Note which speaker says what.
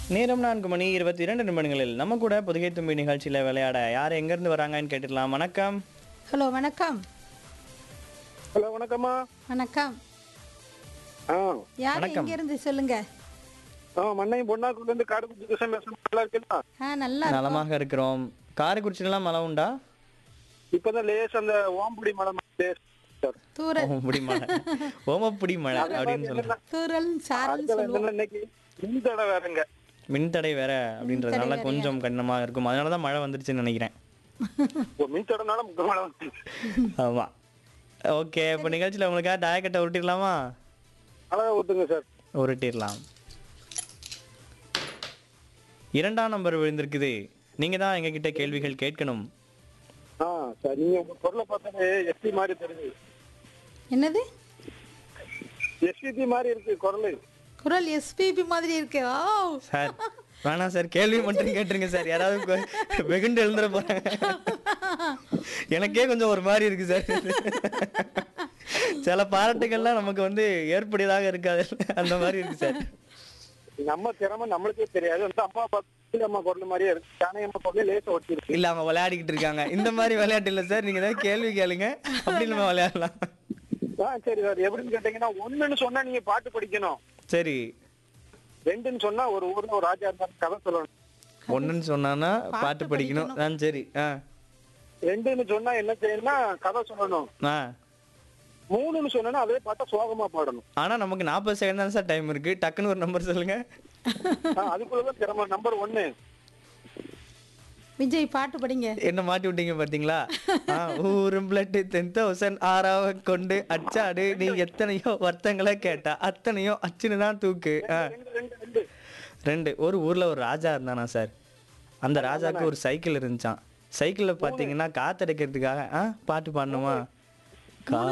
Speaker 1: நேரம் நான்கு மணி இருபத்தி இரண்டு நிமிடங்களில் நம்ம கூட புதுகை தும்பி நிகழ்ச்சியில் விளையாட யார் எங்கேருந்து வராங்கன்னு கேட்டுடலாம் வணக்கம்
Speaker 2: ஹலோ வணக்கம்
Speaker 3: ஹலோ வணக்கம்மா
Speaker 2: வணக்கம்
Speaker 3: ஆ
Speaker 2: யார்
Speaker 1: வணக்கம்.
Speaker 2: எங்க இருந்து சொல்லுங்க
Speaker 3: ஆ மண்ணையும் பொண்ணாக்குள்ள இருந்து காடுகுச்சி கிருஷ்ணன் பேசுறேன் நல்லா இருக்குல்ல
Speaker 2: ஆ நல்லா இருக்கும்.
Speaker 1: நலமாக இருக்கிறோம் காரைக்குறிச்சிலாம் மழை உண்டா
Speaker 3: இப்பதான் லேஸ் அந்த ஓம்புடி மலை லேஸ் சார்
Speaker 2: தூரல்
Speaker 1: ஓமப்புடி மழை ஓமப்புடி மழை அப்படின்னு சொல்லுங்க
Speaker 2: தூரல் சாரல்
Speaker 3: அடுத்த
Speaker 2: சொல்லுவோம்
Speaker 3: என்னன்னா இன்னைக்கு மின்தடை வேறங்க
Speaker 1: மின்தடை வேற அப்படின்றதுனால கொஞ்சம் கடினமாக இருக்கும் அதனால தான் மழை வந்துருச்சுன்னு நினைக்கிறேன்
Speaker 3: இப்போ மின்தடைனால முக்க மழை வந்து
Speaker 1: ஆமாம் ஓகே இப்போ நிகழ்ச்சியில் உங்களுக்காக டயக்கட்டை உருட்டிடலாமா
Speaker 3: அழகா ஊத்துங்க சார்
Speaker 1: உருட்டிடலாம் இரண்டாம் நம்பர் விழுந்திருக்குது நீங்கள் தான் எங்ககிட்ட கேள்விகள் கேட்கணும்
Speaker 3: ஆ சார் நீங்க உங்க பொருளை பார்த்தாலே எஸ்பி மாதிரி தெரியுது
Speaker 2: என்னது
Speaker 3: எஸ்பிபி மாதிரி இருக்கு குரல்
Speaker 2: குரல் எஸ்பிபி மாதிரி இருக்கு ஓ
Speaker 1: சார் வேணாம் சார் கேள்வி மட்டும் கேட்டுருங்க சார் யாராவது கொ- வெகுண்டு எழுந்துட போறாங்க எனக்கே கொஞ்சம் ஒரு மாதிரி இருக்கு சார் சில பாராட்டுகள்லாம் நமக்கு வந்து ஏற்புடையதாக இருக்காது அந்த மாதிரி இருக்கு சார்
Speaker 3: நம்ம திறமை நம்மளுக்கே தெரியாது வந்து அம்மா பார்த்து அம்மா குரல் மாதிரியே இருக்கு யானை அம்மா குரல் லேசா ஒட்டி இருக்கு
Speaker 1: இல்ல அவங்க விளையாடிக்கிட்டு இருக்காங்க இந்த மாதிரி விளையாட்டு இல்ல சார் நீங்க ஏதாவது கேள்வி கேளுங்க அப்படி நம்ம விளையாடலாம்
Speaker 3: ஆ சரி சார் எப்படின்னு கேட்டீங்கன்னா ஒண்ணுன்னு சொன்னா நீங்க பாட்டு படிக்கணும்
Speaker 1: சரி
Speaker 3: ரெண்டுன்னு சொன்னா ஒரு ஊர்ல ஒரு ராஜா இருந்தாரு கதை சொல்லணும்
Speaker 1: ஒண்ணுன்னு சொன்னான்னா பாட்டு படிக்கணும் ஆ சரி ஆ
Speaker 3: ரெண்டுன்னு சொன்னா என்ன செய்யணும்னா கதை சொல்லணும்
Speaker 1: ஆ
Speaker 3: மூணுன்னு சொன்னா அதே பார்த்தா சோகமா பாடணும்
Speaker 1: ஆனா நமக்கு நாற்பது செகண்ட் தான் சார் டைம் இருக்கு டக்குன்னு ஒரு நம்பர் சொல்லுங்க
Speaker 3: ஆ, அதுக்குள்ளதான் திறமை நம்பர் ஒன்னு
Speaker 2: விஜய் பாட்டு படிங்க
Speaker 1: என்ன மாட்டி விட்டீங்க பாத்தீங்களா ஆ, ஊரும் பிளட் டென் தௌசண்ட் ஆறாவ கொண்டு அச்சாடு நீ எத்தனையோ வருத்தங்களை கேட்டா அத்தனையோ அச்சுன்னு தான் தூக்கு ஆ,
Speaker 3: ரெண்டு ரெண்டு ரெண்டு
Speaker 1: ரெண்டு ஒரு ஊர்ல ஒரு ராஜா இருந்தானா சார் அந்த ராஜாக்கு ஒரு சைக்கிள் இருந்துச்சான் சைக்கிள்ல பாத்தீங்கன்னா காத்தடைக்கிறதுக்காக ஆ பாட்டு பாடணுமா கா